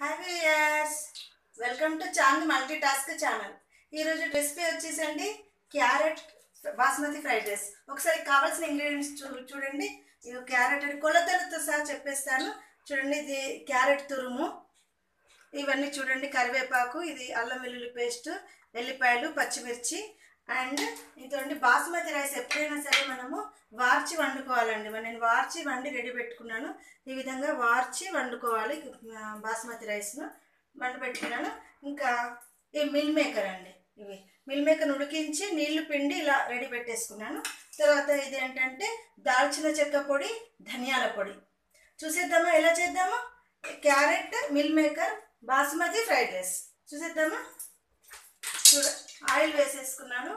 hi viewers welcome to Chand multi task channel ఈరోజు recipe వచ్చేసండి carrot basmati fried rice ఒకసారి కావాల్సిన ఇంగ్రీడియంట్స్ చూ చూడండి ఇది క్యారెట్ అని కొలతలతో సహా చెప్పేస్తాను చూడండి ఇది క్యారెట్ తురుము ఇవన్నీ చూడండి కరివేపాకు ఇది అల్లం వెల్లుల్లి పేస్ట్ ఎల్లిపాయలు పచ్చిమిర్చి అండ్ ఇదండి బాస్మతి రైస్ ఎప్పుడైనా సరే మనము వార్చి వండుకోవాలండి మరి నేను వార్చి వండి రెడీ పెట్టుకున్నాను ఈ విధంగా వార్చి వండుకోవాలి ఆ, బాస్మతి రైస్ను వండి పెట్టుకున్నాను ఇంకా ఈ మిల్ మేకర్ అండి ఇవి మిల్ మేకర్ ఉడికించి నీళ్లు పిండి ఇలా రెడీ పెట్టేసుకున్నాను తర్వాత ఇది ఏంటంటే దాల్చిన చెక్క పొడి ధనియాల పొడి చూసేద్దామా ఎలా చేద్దామా carrot meal maker basmati fried rice చూసేద్దామా చూడ ఆయిల్ వేసేసుకున్నాను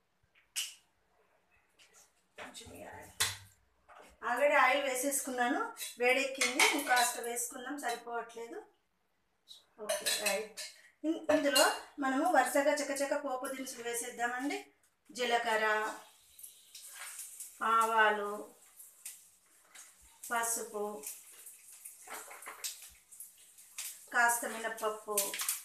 ఆల్రెడీ ఆయిల్ వేసేసుకున్నాను వేడెక్కింది ఇంకాస్త వేసుకున్నాం సరిపోవట్లేదు ఓకే రైట్ ఇన్- ఇందులో మనము వరుసగా చకచక పోపు దినుసులు వేసేద్దామండి జీలకర్ర ఆవాలు పసుపు కాస్త మినపప్పు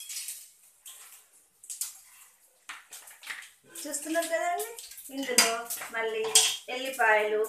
చూస్తున్నారు కదండి ఇందులో మళ్ళీ ఎల్లిపాయలు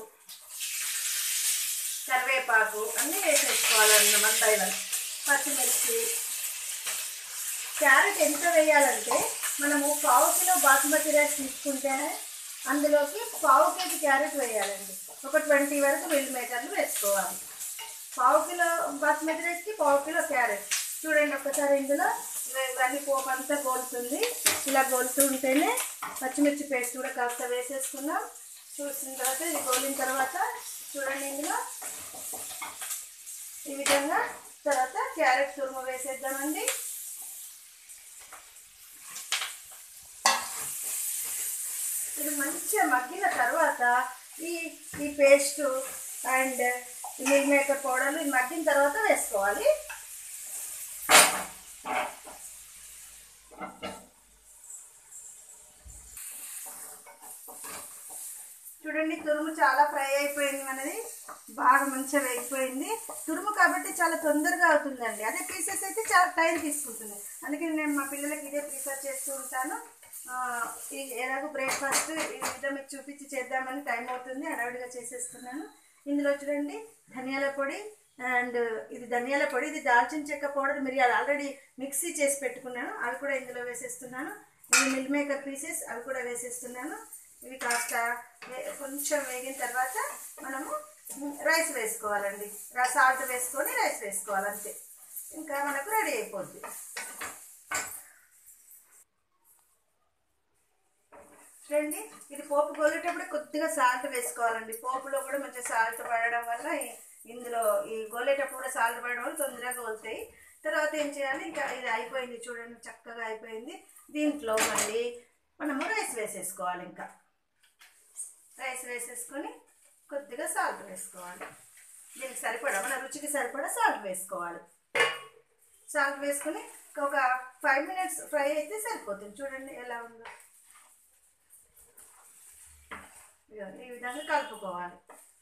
కరివేపాకు అన్నీ వేసేసుకోవాలన్న వన్ బై వన్ పచ్చిమిర్చి క్యారెట్ ఎంత వేయాలంటే మనము పావు కిలో బాస్మతి రైస్ తీసుకుంటే అందులోకి పావు కేజీ క్యారెట్ వేయాలండి ఒక ట్వంటీ వరకు మిల్ మేకర్లు వేసుకోవాలి పావు కిలో బాస్మతి రైస్కి పావు కిలో క్యారెట్ చూడండి ఒక్కసారి ఇందులో ఇవ- ఇవన్నీ పోపు అంతా గోలుతుంది ఇలా గోలుతూ ఉంటేనే పచ్చిమిర్చి పేస్ట్ కూడా కాస్త వేసేసుకున్నాం చూసిన తర్వాత ఇది గోలిన తర్వాత చూడండి ఇందులో ఈ విధంగా తర్వాత క్యారెట్ తురుము వేసేద్దామండి ఇది మంచిగా మగ్గిన తర్వాత ఈ ఈ పేస్ట్ అండ్ మిల్ మేకర్ పౌడర్లు ఇది మగ్గిన తర్వాత వేసుకోవాలి చూడండి తురుము చాలా ఫ్రై అయిపోయింది మనది బాగా మంచిగా వేగిపోయింది తురుము కాబట్టి చాలా తొందరగా అవుతుందండి అదే పీసెస్ అయితే చాలా టైం తీసుకుంటుంది అందుకని నేను మా పిల్లలకి ఇదే ప్రిఫర్ చేస్తూ ఉంటాను ఆ, ఈ ఎలాగో బ్రేక్ఫాస్ట్ ఈ విధంగా మీకు చూపించి చేద్దామని టైం అవుతుంది హడావిడిగా చేసేస్తున్నాను ఇందులో చూడండి ధనియాల పొడి అండ్ ఇది ధనియాల పొడి ఇది దాల్చిన చెక్క పౌడర్ మిరియాలు ఆల్రెడీ మిక్సీ చేసి పెట్టుకున్నాను అవి కూడా ఇందులో వేసేస్తున్నాను ఇవి మిల్ మేకర్ పీసెస్ అవి కూడా వేసేస్తున్నాను ఇవి కాస్త వే- కొంచెం వేగిన తర్వాత మనము రైస్ వేసుకోవాలండి సాల్ట్ వేసుకొని రైస్ వేసుకోవాలి అంతే ఇంకా మనకు రెడీ అయిపోద్ది చూడండి ఇది పోపు గోలేటప్పుడు కొద్దిగా సాల్ట్ వేసుకోవాలండి పోపులో కూడా మంచిగా సాల్ట్ పడడం వల్ల ఈ- ఇందులో ఈ గోలేటప్పుడు కూడా సాల్ట్ పడడం వల్ల తొందరగా గోలుతాయి తర్వాత ఏం చేయాలి ఇంకా ఇది అయిపోయింది చూడండి చక్కగా అయిపోయింది దీంట్లో మళ్ళీ మనము రైస్ వేసేసుకోవాలి ఇంకా రైస్ వేసేసుకొని కొద్దిగా సాల్ట్ వేసుకోవాలి దీనికి సరిపడా మన రుచికి సరిపడా సాల్ట్ వేసుకోవాలి సాల్ట్ వేసుకొని ఒక ఫైవ్ మినిట్స్ ఫ్రై అయితే సరిపోతుంది చూడండి ఎలా ఉందో ఇదిగో ఈ విధంగా కలుపుకోవాలి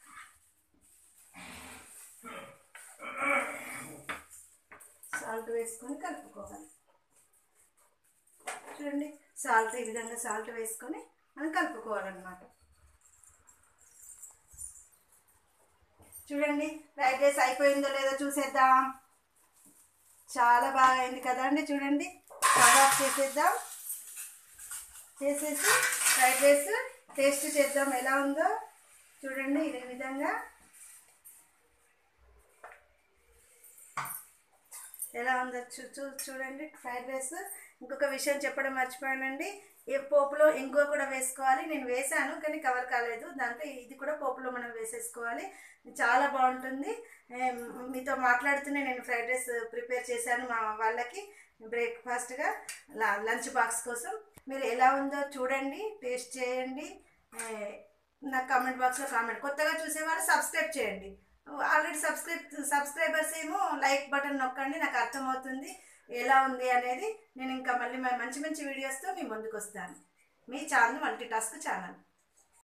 సాల్ట్ వేసుకొని కలుపుకోవాలి చూడండి సాల్ట్ ఈ విధంగా సాల్ట్ వేసుకొని మనం కలుపుకోవాలన్నమాట చూడండి ఫ్రైడ్ రైస్ అయిపోయిందో లేదో చూసేద్దాం చాలా బాగా అయింది కదండి చూడండి స్టవ్ ఆఫ్ చేసేద్దాం చేసేసి ఫ్రైడ్ రైస్ టేస్ట్ చేద్దాం ఎలా ఉందో చూడండి ఇదే విధంగా ఎలా ఉందో చూ చూ చూడండి ఫ్రైడ్ రైస్ ఇంకొక విషయం చెప్పడం మర్చిపోయానండి ఈ పోపులో ఇంకో కూడా వేసుకోవాలి నేను వేసాను కానీ కవర్ కాలేదు దాంట్లో ఇది కూడా పోపులో మనం వేసేసుకోవాలి చాలా బాగుంటుంది ఏం, మీతో మాట్లాడుతూనే నేను ఫ్రైడ్ రైస్ ప్రిపేర్ చేశాను మా వాళ్ళకి బ్రేక్ఫాస్ట్గా లంచ్ బాక్స్ కోసం మీరు ఎలా ఉందో చూడండి టేస్ట్ చేయండి ఏ, నా కామెంట్ బాక్స్లో కామెంట్ కొత్తగా చూసేవాళ్ళు సబ్స్క్రైబ్ చేయండి ఆల్రెడీ సబ్స్క్రైబ్ సబ్స్క్రైబర్స్ ఏమో లైక్ బటన్ నొక్కండి నాకు అర్థమవుతుంది ఎలా ఉంది అనేది నేను ఇంకా మళ్ళీ మంచి మంచి వీడియోస్తో మీ ముందుకు వస్తాను మీ ఛానల్ మల్టీ టాస్క్ ఛానల్